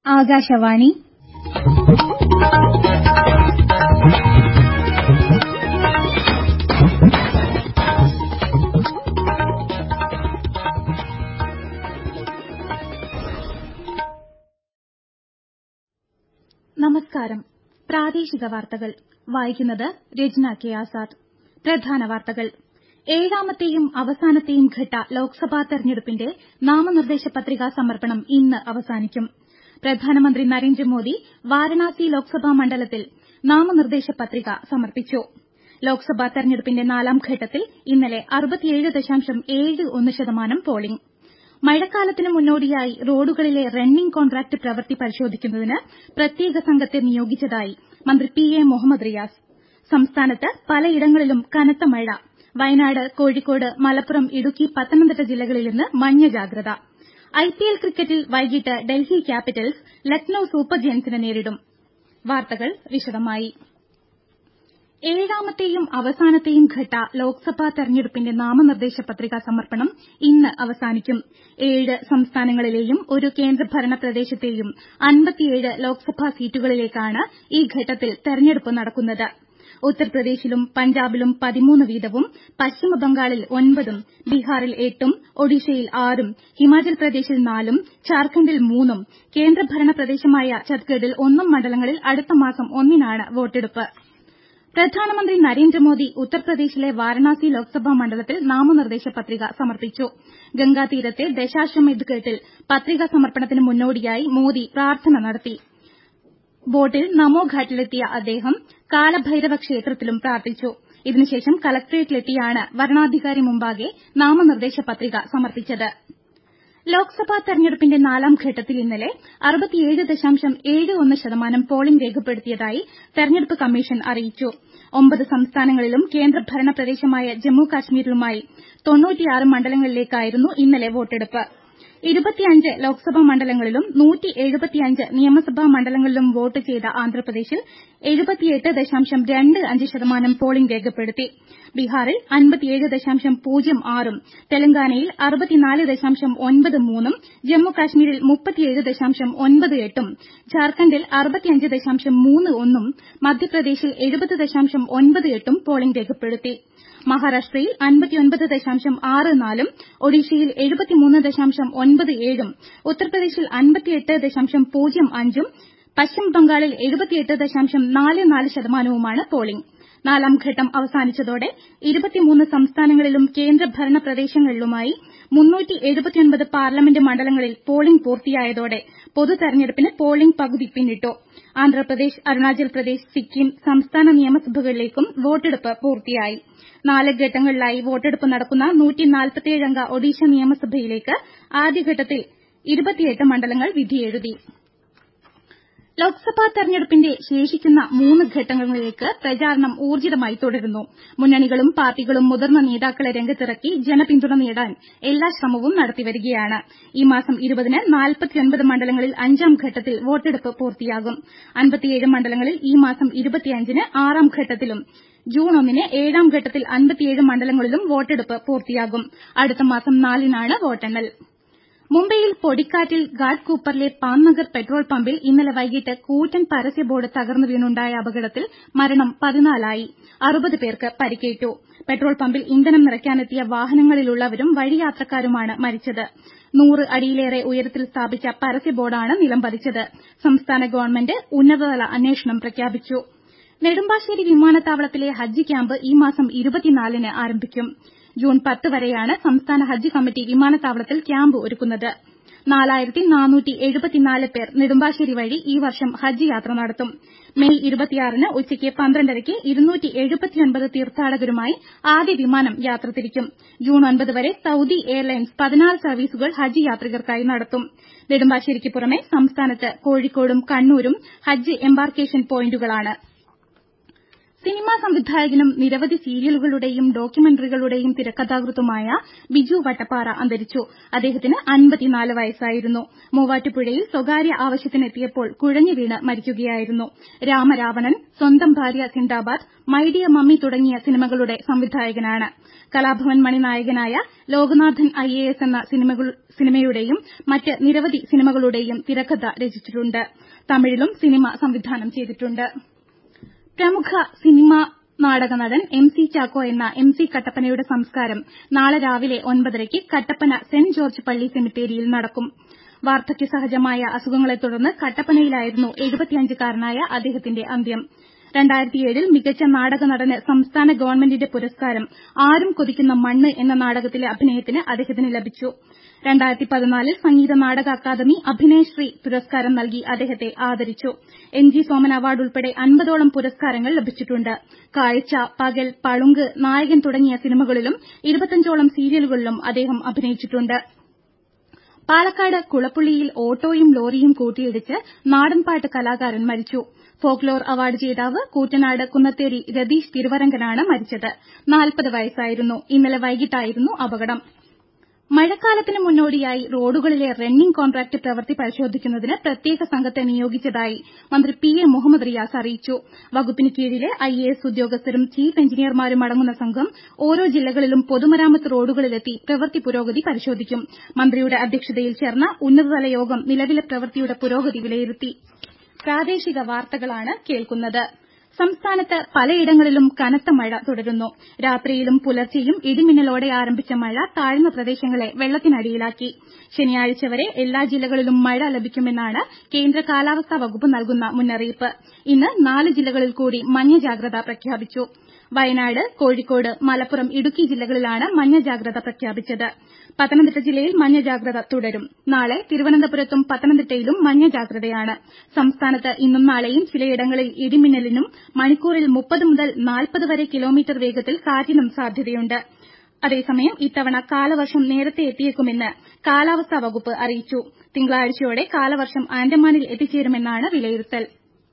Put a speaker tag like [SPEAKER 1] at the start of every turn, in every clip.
[SPEAKER 1] ആകാശവാണി നമസ്കാരം പ്രാദേശിക വാർത്തകൾ വായിക്കുന്നത് രജ്ന കെ ആസാദ് പ്രധാന വാർത്തകൾ ഏഴാമത്തെയും അവസാനത്തെയും ഘട്ട ലോക്സഭാ തെരഞ്ഞെടുപ്പിന്റെ നാമനിർദ്ദേശ പത്രികാ സമർപ്പണം ഇന്ന് അവസാനിക്കും പ്രധാനമന്ത്രി നരേന്ദ്രമോദി വാരണാസി ലോക്സഭാ മണ്ഡലത്തിൽ നാമനിർദ്ദേശ പത്രിക സമർപ്പിച്ചു ലോക്സഭാ തെരഞ്ഞെടുപ്പിന്റെ നാലാം ഘട്ടത്തിൽ ഇന്നലെ ശതമാനം പോളിംഗ് മഴക്കാലത്തിന് മുന്നോടിയായി റോഡുകളിലെ റണ്ണിംഗ് കോൺട്രാക്ട് പ്രവൃത്തി പരിശോധിക്കുന്നതിന് പ്രത്യേക സംഘത്തെ നിയോഗിച്ചതായി മന്ത്രി പി എ മുഹമ്മദ് റിയാസ് സംസ്ഥാനത്ത് പലയിടങ്ങളിലും കനത്ത മഴ വയനാട് കോഴിക്കോട് മലപ്പുറം ഇടുക്കി പത്തനംതിട്ട ജില്ലകളിൽ ഇന്ന് മഞ്ഞ ജാഗ്രത ഐപിഎൽ ക്രിക്കറ്റിൽ വൈകിട്ട് ഡൽഹി ക്യാപിറ്റൽസ് ലക്നൌ സൂപ്പർ ജയന്റ്സിനെ നേരിടും വാർത്തകൾ വിശദമായി ഏഴാമത്തെയും അവസാനത്തെയും ഘട്ട ലോക്സഭാ തെരഞ്ഞെടുപ്പിന്റെ നാമനിർദ്ദേശ പത്രികാ സമർപ്പണം ഇന്ന് അവസാനിക്കും ഏഴ് സംസ്ഥാനങ്ങളിലെയും ഒരു കേന്ദ്രഭരണ പ്രദേശത്തെയും അൻപത്തിയേഴ് ലോക്സഭാ സീറ്റുകളിലേക്കാണ് ഈ ഘട്ടത്തിൽ തെരഞ്ഞെടുപ്പ് നടക്കുന്നത് ഉത്തർപ്രദേശിലും പഞ്ചാബിലും പതിമൂന്ന് വീതവും പശ്ചിമബംഗാളിൽ ഒൻപതും ബീഹാറിൽ എട്ടും ഒഡീഷയിൽ ആറും ഹിമാചൽ പ്രദേശിൽ നാലും ഝാർഖണ്ഡിൽ മൂന്നും കേന്ദ്രഭരണ പ്രദേശമായ ഛത്തീസ്ഗഡിൽ ഒന്നും മണ്ഡലങ്ങളിൽ അടുത്ത മാസം ഒന്നിനാണ് വോട്ടെടുപ്പ് പ്രധാനമന്ത്രി നരേന്ദ്രമോദി ഉത്തർപ്രദേശിലെ വാരണാസി ലോക്സഭാ മണ്ഡലത്തിൽ നാമനിർദ്ദേശ പത്രിക സമർപ്പിച്ചു ഗംഗാതീരത്തെ ദശാശ്വമേധ് ഘട്ടിൽ പത്രികാ സമർപ്പണത്തിന് മുന്നോടിയായി മോദി പ്രാർത്ഥന നടത്തി ബോട്ടിൽ നമോ ഘാട്ടിലെത്തിയ അദ്ദേഹം കാലഭൈരവ ക്ഷേത്രത്തിലും പ്രാർത്ഥിച്ചു ഇതിനുശേഷം കലക്ട്രേറ്റിലെത്തിയാണ് വരണാധികാരി മുമ്പാകെ നാമനിർദ്ദേശ പത്രിക സമർപ്പിച്ചത് ലോക്സഭാ തെരഞ്ഞെടുപ്പിന്റെ നാലാം ഘട്ടത്തിൽ ഇന്നലെ ശതമാനം പോളിംഗ് രേഖപ്പെടുത്തിയതായി തെരഞ്ഞെടുപ്പ് കമ്മീഷൻ അറിയിച്ചു ഒമ്പത് സംസ്ഥാനങ്ങളിലും കേന്ദ്രഭരണ പ്രദേശമായ ജമ്മു കശ്മീരിലുമായി മണ്ഡലങ്ങളിലേക്കായിരുന്നു ഇന്നലെ വോട്ടെടുപ്പ് ലോക്സഭാ മണ്ഡലങ്ങളിലും നിയമസഭാ മണ്ഡലങ്ങളിലും വോട്ട് ചെയ്ത ആന്ധ്രാപ്രദേശിൽ ശതമാനം പോളിംഗ് രേഖപ്പെടുത്തി ബീഹാറിൽ ഉം തെലങ്കാനയിൽ ഉം ജമ്മു കശ്മീരിൽ ഉം ഝാർഖണ്ഡിൽ ഉം മധ്യപ്രദേശിൽ ഉം പോളിംഗ് രേഖപ്പെടുത്തി മഹാരാഷ്ട്രയിൽ ഉം ഒഡീഷയിൽ ഉം ഉത്തർപ്രദേശിൽ ഉം പശ്ചിമബംഗാളിൽ ശതമാനവുമാണ് പോളിംഗ് നാലാം ഘട്ടം അവസാനിച്ചതോടെ സംസ്ഥാനങ്ങളിലും കേന്ദ്രഭരണ പ്രദേശങ്ങളിലുമായി പാർലമെന്റ് മണ്ഡലങ്ങളിൽ പോളിംഗ് പൂർത്തിയായതോടെ പൊതുതെരഞ്ഞെടുപ്പിന് പോളിംഗ് പകുതി പിന്നിട്ടു ആന്ധ്രാപ്രദേശ് അരുണാചൽ പ്രദേശ് സിക്കിം സംസ്ഥാന നിയമസഭകളിലേക്കും വോട്ടെടുപ്പ് പൂർത്തിയായി നാല് ഘട്ടങ്ങളിലായി വോട്ടെടുപ്പ് നടക്കുന്ന അംഗ ഒഡീഷ നിയമസഭയിലേക്ക് ആദ്യഘട്ടത്തിൽ മണ്ഡലങ്ങൾ വിധിയെഴുതി ലോക്സഭാ തെരഞ്ഞെടുപ്പിന്റെ ശേഷിക്കുന്ന മൂന്ന് ഘട്ടങ്ങളിലേക്ക് പ്രചാരണം ഊർജ്ജിതമായി തുടരുന്നു മുന്നണികളും പാർട്ടികളും മുതിർന്ന നേതാക്കളെ രംഗത്തിറക്കി ജനപിന്തുണ നേടാൻ എല്ലാ ശ്രമവും നടത്തിവരികയാണ് ഈ മാസം ന് മണ്ഡലങ്ങളിൽ അഞ്ചാം ഘട്ടത്തിൽ വോട്ടെടുപ്പ് പൂർത്തിയാകും മണ്ഡലങ്ങളിൽ ഈ മാസം ന് ആറാം ഘട്ടത്തിലും ജൂൺ ഒന്നിന് ഏഴാം ഘട്ടത്തിൽ മണ്ഡലങ്ങളിലും വോട്ടെടുപ്പ് പൂർത്തിയാകും അടുത്ത മാസം നാലിനാണ് വോട്ടെണ്ണൽ മുംബൈയിൽ പൊടിക്കാറ്റിൽ ഘാട്ട്കൂപ്പറിലെ പാംനഗർ പെട്രോൾ പമ്പിൽ ഇന്നലെ വൈകിട്ട് കൂറ്റൻ പരസ്യ ബോർഡ് തകർന്നു വീണുണ്ടായ അപകടത്തിൽ മരണം പതിനാലായി അറുപത് പേർക്ക് പരിക്കേറ്റു പെട്രോൾ പമ്പിൽ ഇന്ധനം നിറയ്ക്കാനെത്തിയ വാഹനങ്ങളിലുള്ളവരും വഴിയാത്രക്കാരുമാണ് മരിച്ചത് നൂറ് അടിയിലേറെ ഉയരത്തിൽ സ്ഥാപിച്ച പരസ്യ ബോർഡാണ് നിലംപതിച്ചത് സംസ്ഥാന ഗവൺമെന്റ് ഉന്നതതല അന്വേഷണം പ്രഖ്യാപിച്ചു നെടുമ്പാശ്ശേരി വിമാനത്താവളത്തിലെ ഹജ്ജ് ക്യാമ്പ് ഈ മാസം ന് ആരംഭിക്കും ജൂൺ പത്ത് വരെയാണ് സംസ്ഥാന ഹജ്ജ് കമ്മിറ്റി വിമാനത്താവളത്തിൽ ക്യാമ്പ് ഒരുക്കുന്നത് പേർ നെടുമ്പാശ്ശേരി വഴി ഈ വർഷം ഹജ്ജ് യാത്ര നടത്തും മെയ് ന് ഉച്ചയ്ക്ക് പന്ത്രണ്ടരയ്ക്ക് തീർത്ഥാടകരുമായി ആദ്യ വിമാനം യാത്ര തിരിക്കും ജൂൺ ഒൻപത് വരെ സൌദി എയർലൈൻസ് പതിനാറ് സർവീസുകൾ ഹജ്ജ് യാത്രികർക്കായി നടത്തും നെടുമ്പാശ്ശേരിക്ക് പുറമെ സംസ്ഥാനത്ത് കോഴിക്കോടും കണ്ണൂരും ഹജ്ജ് എംബാർക്കേഷൻ പോയിന്റുകളാണ് സിനിമാ സംവിധായകനും നിരവധി സീരിയലുകളുടെയും ഡോക്യുമെന്ററികളുടെയും തിരക്കഥാകൃത്തുമായ ബിജു വട്ടപ്പാറ അന്തരിച്ചു അദ്ദേഹത്തിന് അൻപത്തിനാല് വയസ്സായിരുന്നു മൂവാറ്റുപുഴയിൽ സ്വകാര്യ ആവശ്യത്തിനെത്തിയപ്പോൾ കുഴഞ്ഞു വീണ് മരിക്കുകയായിരുന്നു രാമരാവണൻ സ്വന്തം ഭാര്യ സിന്ദാബാദ് മൈ ഡിയർ മമ്മി തുടങ്ങിയ സിനിമകളുടെ സംവിധായകനാണ് കലാഭവൻ മണി നായകനായ ലോകനാഥൻ ഐ എ എസ് എന്ന സിനിമയുടെയും മറ്റ് നിരവധി സിനിമകളുടെയും തിരക്കഥ രചിച്ചിട്ടുണ്ട് തമിഴിലും സിനിമ സംവിധാനം ചെയ്തിട്ടുണ്ട് പ്രമുഖ സിനിമാ നാടക നടൻ എം സി ചാക്കോ എന്ന എം സി കട്ടപ്പനയുടെ സംസ്കാരം നാളെ രാവിലെ ഒൻപതരയ്ക്ക് കട്ടപ്പന സെന്റ് ജോർജ് പള്ളി സെമിത്തേരിയിൽ നടക്കും വാർദ്ധക്യ സഹജമായ അസുഖങ്ങളെ തുടർന്ന് കട്ടപ്പനയിലായിരുന്നു എഴുപത്തിയഞ്ചുകാരനായ അദ്ദേഹത്തിന്റെ അന്ത്യം രണ്ടായിരത്തിയേഴിൽ മികച്ച നാടക നടന് സംസ്ഥാന ഗവൺമെന്റിന്റെ പുരസ്കാരം ആരും കൊതിക്കുന്ന മണ്ണ് എന്ന നാടകത്തിലെ അഭിനയത്തിന് അദ്ദേഹത്തിന് ലഭിച്ചു രണ്ടായിരത്തി പതിനാലിൽ സംഗീത നാടക അക്കാദമി അഭിനയശ്രീ പുരസ്കാരം നൽകി അദ്ദേഹത്തെ ആദരിച്ചു എം ജി സോമൻ അവാർഡ് ഉൾപ്പെടെ അൻപതോളം പുരസ്കാരങ്ങൾ ലഭിച്ചിട്ടുണ്ട് കാഴ്ച പകൽ പളുങ്ക് നായകൻ തുടങ്ങിയ സിനിമകളിലും ഇരുപത്തഞ്ചോളം സീരിയലുകളിലും അദ്ദേഹം അഭിനയിച്ചിട്ടുണ്ട് പാലക്കാട് കുളപ്പുള്ളിയിൽ ഓട്ടോയും ലോറിയും കൂട്ടിയിടിച്ച് നാടൻപാട്ട് കലാകാരൻ മരിച്ചു ഫോക്ലോർ അവാർഡ് ജേതാവ് കൂറ്റനാട് കുന്നത്തേരി രതീഷ് തിരുവരങ്കനാണ് മരിച്ചത് നാൽപ്പത് വയസ്സായിരുന്നു ഇന്നലെ വൈകിട്ടായിരുന്നു അപകടം മഴക്കാലത്തിന് മുന്നോടിയായി റോഡുകളിലെ റണ്ണിംഗ് കോൺട്രാക്ട് പ്രവൃത്തി പരിശോധിക്കുന്നതിന് പ്രത്യേക സംഘത്തെ നിയോഗിച്ചതായി മന്ത്രി പി എ മുഹമ്മദ് റിയാസ് അറിയിച്ചു വകുപ്പിന് കീഴിലെ ഐ എ എസ് ഉദ്യോഗസ്ഥരും ചീഫ് എഞ്ചിനീയർമാരും അടങ്ങുന്ന സംഘം ഓരോ ജില്ലകളിലും പൊതുമരാമത്ത് റോഡുകളിലെത്തി പ്രവൃത്തി പുരോഗതി പരിശോധിക്കും മന്ത്രിയുടെ അധ്യക്ഷതയിൽ ചേർന്ന ഉന്നതതല യോഗം നിലവിലെ പ്രവൃത്തിയുടെ പുരോഗതി വിലയിരുത്തി പ്രാദേശിക വാർത്തകളാണ് കേൾക്കുന്നത് സംസ്ഥാനത്ത് പലയിടങ്ങളിലും കനത്ത മഴ തുടരുന്നു രാത്രിയിലും പുലർച്ചെയും ഇടിമിന്നലോടെ ആരംഭിച്ച മഴ താഴ്ന്ന പ്രദേശങ്ങളെ വെള്ളത്തിനടിയിലാക്കി ശനിയാഴ്ച വരെ എല്ലാ ജില്ലകളിലും മഴ ലഭിക്കുമെന്നാണ് കേന്ദ്ര കാലാവസ്ഥാ വകുപ്പ് നൽകുന്ന മുന്നറിയിപ്പ് ഇന്ന് നാല് ജില്ലകളിൽ കൂടി മഞ്ഞ ജാഗ്രത പ്രഖ്യാപിച്ചു വയനാട് കോഴിക്കോട് മലപ്പുറം ഇടുക്കി ജില്ലകളിലാണ് മഞ്ഞ ജാഗ്രത പ്രഖ്യാപിച്ചത് പത്തനംതിട്ട ജില്ലയിൽ മഞ്ഞ ജാഗ്രത തുടരും നാളെ തിരുവനന്തപുരത്തും പത്തനംതിട്ടയിലും മഞ്ഞ ജാഗ്രതയാണ് സംസ്ഥാനത്ത് ഇന്നും നാളെയും ചിലയിടങ്ങളിൽ ഇടിമിന്നലിനും മണിക്കൂറിൽ മുപ്പത് മുതൽ നാൽപ്പത് വരെ കിലോമീറ്റർ വേഗത്തിൽ കാറ്റിനും സാധ്യതയുണ്ട് അതേസമയം ഇത്തവണ കാലവർഷം നേരത്തെ എത്തിയേക്കുമെന്ന് കാലാവസ്ഥാ വകുപ്പ് അറിയിച്ചു തിങ്കളാഴ്ചയോടെ കാലവർഷം ആൻഡമാനിൽ എത്തിച്ചേരുമെന്നാണ് വിലയിരുത്തൽ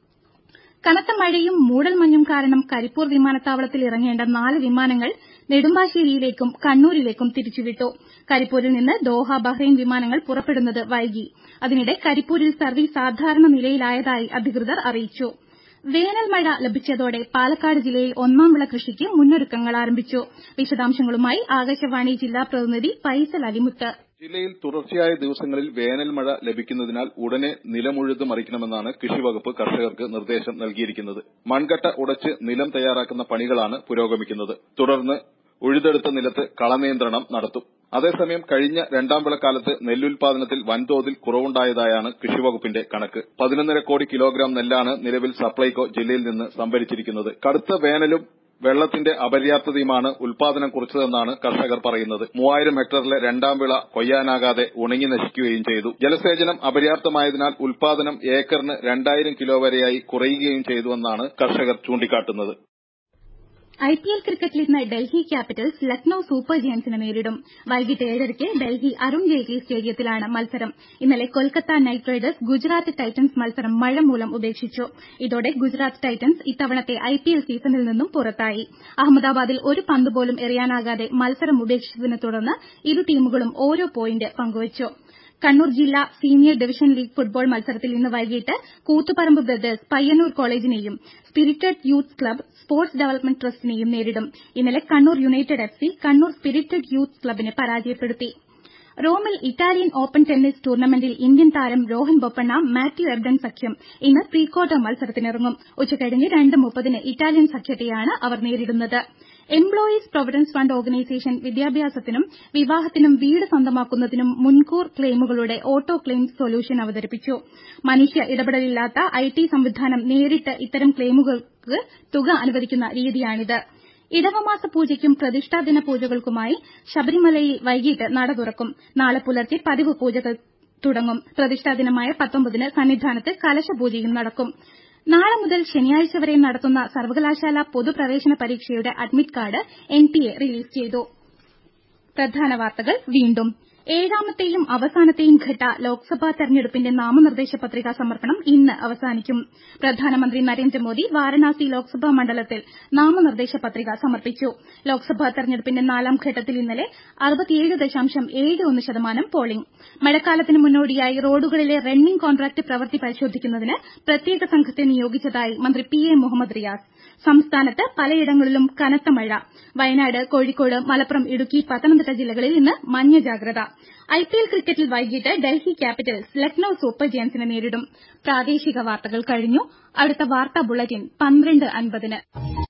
[SPEAKER 1] കനത്ത മഴയും മൂടൽമഞ്ഞും കാരണം കരിപ്പൂർ വിമാനത്താവളത്തിൽ ഇറങ്ങേണ്ട നാല് വിമാനങ്ങൾ നെടുമ്പാശ്ശേരിയിലേക്കും കണ്ണൂരിലേക്കും തിരിച്ചുവിട്ടു കരിപ്പൂരിൽ നിന്ന് ദോഹ ബഹ്റൈൻ വിമാനങ്ങൾ പുറപ്പെടുന്നത് വൈകി അതിനിടെ കരിപ്പൂരിൽ സർവീസ് സാധാരണ നിലയിലായതായി അധികൃതർ അറിയിച്ചു വേനൽ മഴ ലഭിച്ചതോടെ പാലക്കാട് ജില്ലയിൽ ഒന്നാം വിള കൃഷിക്ക് മുന്നൊരുക്കങ്ങൾ ആരംഭിച്ചു വിശദാംശങ്ങളുമായി ആകാശവാണി ജില്ലാ പ്രതിനിധി ഫൈസൽ അലിമുത്ത്
[SPEAKER 2] ജില്ലയിൽ തുടർച്ചയായ ദിവസങ്ങളിൽ വേനൽ മഴ ലഭിക്കുന്നതിനാൽ ഉടനെ നിലമുഴുത് മറിക്കണമെന്നാണ് കൃഷിവകുപ്പ് കർഷകർക്ക് നിർദ്ദേശം നൽകിയിരിക്കുന്നത് മൺകട്ട ഉടച്ച് നിലം തയ്യാറാക്കുന്ന പണികളാണ് പുരോഗമിക്കുന്നത് തുടർന്ന് ഉഴുതെടുത്ത നിലത്ത് കളനിയന്ത്രണം നടത്തും അതേസമയം കഴിഞ്ഞ രണ്ടാം വിളക്കാലത്ത് നെല്ലുൽപാദനത്തിൽ വൻതോതിൽ കുറവുണ്ടായതായാണ് കൃഷിവകുപ്പിന്റെ കണക്ക് പതിനൊന്നര കോടി കിലോഗ്രാം നെല്ലാണ് നിലവിൽ സപ്ലൈകോ ജില്ലയിൽ നിന്ന് സംഭരിച്ചിരിക്കുന്നത് കടുത്ത വേനലും വെള്ളത്തിന്റെ അപര്യാപ്തതയുമാണ് ഉൽപാദനം കുറച്ചതെന്നാണ് കർഷകർ പറയുന്നത് മൂവായിരം ഹെക്ടറിലെ രണ്ടാം വിള കൊയ്യാനാകാതെ ഉണങ്ങി നശിക്കുകയും ചെയ്തു ജലസേചനം അപര്യാപ്തമായതിനാൽ ഉൽപാദനം ഏക്കറിന് രണ്ടായിരം കിലോ വരെയായി കുറയുകയും ചെയ്തുവെന്നാണ് കർഷകർ ചൂണ്ടിക്കാട്ടുന്നത്
[SPEAKER 1] ഐപിഎൽ ക്രിക്കറ്റിൽ ഇന്ന് ഡൽഹി ക്യാപിറ്റൽസ് ലക്നൌ സൂപ്പർ ജയന്റ്സിനെ നേരിടും വൈകിട്ട് ഏഴരയ്ക്ക് ഡൽഹി അരുൺ ജെയ്റ്റ്ലി സ്റ്റേഡിയത്തിലാണ് മത്സരം ഇന്നലെ Kolkata Knight Riders Gujarat Titans മത്സരം മഴ മൂലം ഉപേക്ഷിച്ചു ഇതോടെ ഗുജറാത്ത് ടൈറ്റൻസ് ഇത്തവണത്തെ ഐപിഎൽ സീസണിൽ നിന്നും പുറത്തായി അഹമ്മദാബാദിൽ ഒരു പന്ത് പോലും എറിയാനാകാതെ മത്സരം ഉപേക്ഷിച്ചതിനെ തുടർന്ന് ഇരു ടീമുകളും ഓരോ പോയിന്റ് പങ്കുവച്ചു കണ്ണൂർ ജില്ലാ സീനിയർ ഡിവിഷൻ ലീഗ് ഫുട്ബോൾ മത്സരത്തിൽ ഇന്ന് വൈകിട്ട് കൂത്തുപറമ്പ് ബ്രദേഴ്സ് പയ്യന്നൂർ കോളേജിനെയും Spirited Youth Club Sports Development ട്രസ്റ്റിനെയും നേരിടും ഇന്നലെ Kannur United F C Kannur Spirited Youth ക്ലബ്ബിനെ പരാജയപ്പെടുത്തി റോമിൽ ഇറ്റാലിയൻ ഓപ്പൺ ടെന്നീസ് ടൂർണമെന്റിൽ ഇന്ത്യൻ താരം രോഹൻ ബൊപ്പണ്ണ മാത്യു എബ്ഡൻ സഖ്യം ഇന്ന് പ്രീ ക്വാർട്ടർ മത്സരത്തിനിറങ്ങും ഉച്ചകഴിഞ്ഞ് രണ്ട് മുപ്പതിന് ഇറ്റാലിയൻ സഖ്യത്തെയാണ് അവർ നേരിടുന്നത് എംപ്ലോയീസ് പ്രൊവിഡൻസ് ഫണ്ട് ഓർഗനൈസേഷൻ വിദ്യാഭ്യാസത്തിനും വിവാഹത്തിനും വീട് സ്വന്തമാക്കുന്നതിനും മുൻകൂർ ക്ലെയിമുകളുടെ ഓട്ടോ ക്ലെയിം സൊല്യൂഷൻ അവതരിപ്പിച്ചു മനുഷ്യ ഇടപെടലില്ലാത്ത ഐടി സംവിധാനം നേരിട്ട് ഇത്തരം ക്ലെയിമുകൾക്ക് തുക അനുവദിക്കുന്ന രീതിയാണിത് ഇടവമാസ പൂജയ്ക്കും പ്രതിഷ്ഠാദിന പൂജകൾക്കുമായി ശബരിമലയിൽ വൈകിട്ട് നട തുറക്കും നാളെ പുലർച്ചെ പതിവ് പൂജകൾ തുടങ്ങും പ്രതിഷ്ഠാദിനമായ പത്തൊമ്പതിന് സന്നിധാനത്ത് കലശപൂജയും നടക്കും നാളെ മുതൽ ശനിയാഴ്ച വരെ നടത്തുന്ന സർവകലാശാല പൊതുപ്രവേശന പരീക്ഷയുടെ അഡ്മിറ്റ് കാർഡ് എൻടിഎ റിലീസ് ചെയ്തു പ്രധാന വാർത്തകൾ വീണ്ടും ഏഴാമത്തെയും അവസാനത്തെയും ഘട്ട ലോക്സഭാ തെരഞ്ഞെടുപ്പിന്റെ നാമനിർദ്ദേശ പത്രികാ സമർപ്പണം ഇന്ന് അവസാനിക്കും പ്രധാനമന്ത്രി നരേന്ദ്രമോദി വാരണാസി ലോക്സഭാ മണ്ഡലത്തിൽ നാമനിർദ്ദേശ പത്രിക സമർപ്പിച്ചു ലോക്സഭാ തെരഞ്ഞെടുപ്പിന്റെ നാലാം ഘട്ടത്തിൽ ഇന്നലെ ശതമാനം പോളിംഗ് മഴക്കാലത്തിന് മുന്നോടിയായി റോഡുകളിലെ റണ്ണിംഗ് കോൺട്രാക്ട് പ്രവൃത്തി പരിശോധിക്കുന്നതിന് പ്രത്യേക സംഘത്തെ നിയോഗിച്ചതായി മന്ത്രി പി എ മുഹമ്മദ് റിയാസ് സംസ്ഥാനത്ത് പലയിടങ്ങളിലും കനത്ത മഴ വയനാട് കോഴിക്കോട് മലപ്പുറം ഇടുക്കി പത്തനംതിട്ട ജില്ലകളിൽ ഇന്ന് മഞ്ഞ ജാഗ്രത ഐപിഎൽ ക്രിക്കറ്റിൽ വൈകിട്ട് ഡൽഹി ക്യാപിറ്റൽസ് ലക്നൌ സൂപ്പർ ജയൻസിനെ നേരിടും പ്രാദേശിക വാർത്തകൾ കഴിഞ്ഞു അടുത്ത വാർത്താ ബുള്ളറ്റിൻ പന്ത്രണ്ട് അൻപതിന്